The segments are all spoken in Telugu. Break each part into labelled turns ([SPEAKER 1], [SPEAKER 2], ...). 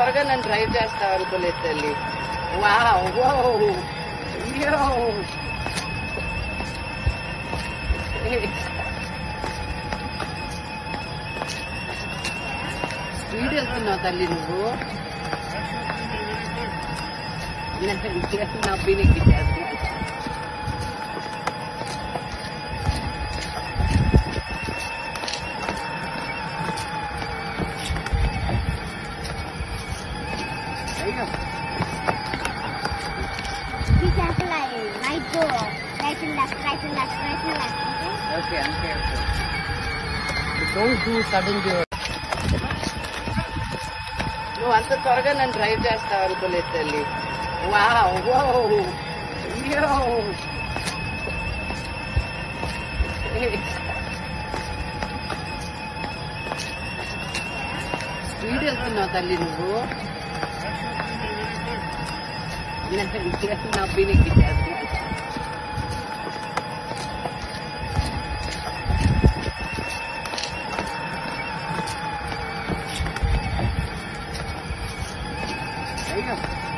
[SPEAKER 1] త్వరగా నన్ను డ్రైవ్ చేస్తావు అనుకోలేదు తల్లి వావ్ వో అయ్యో స్పీడ్ వెళ్తున్నావు తల్లి నువ్వు నా పీనికి అయ్యో
[SPEAKER 2] Be careful, I might go right and left, right and left, right and left. Okay?
[SPEAKER 1] Okay అంతే డోంట్ డూ సడన్ నువ్వు అంత త్వరగా నన్ను డ్రైవ్ చేస్తావు అనుకోలేదు తల్లి వావ్ వో అయ్యో స్పీడ్ వెళ్తున్నావు తల్లి నువ్వు నా పీనికి అయ్యో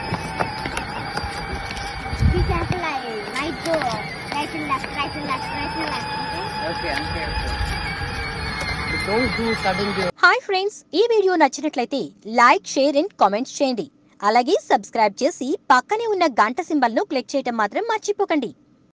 [SPEAKER 2] Be careful, I might go right and left, right and left, right and left. Okay?
[SPEAKER 1] Okay అంతే don't do sudden
[SPEAKER 3] hi friends ఈ వీడియో నచ్చినట్లయితే లైక్ షేర్ అండ్ కామెంట్స్ చేయండి అలాగే సబ్స్క్రైబ్ చేసి పక్కనే ఉన్న గంట సింబల్ ను క్లిక్ చేయటం మాత్రం మర్చిపోకండి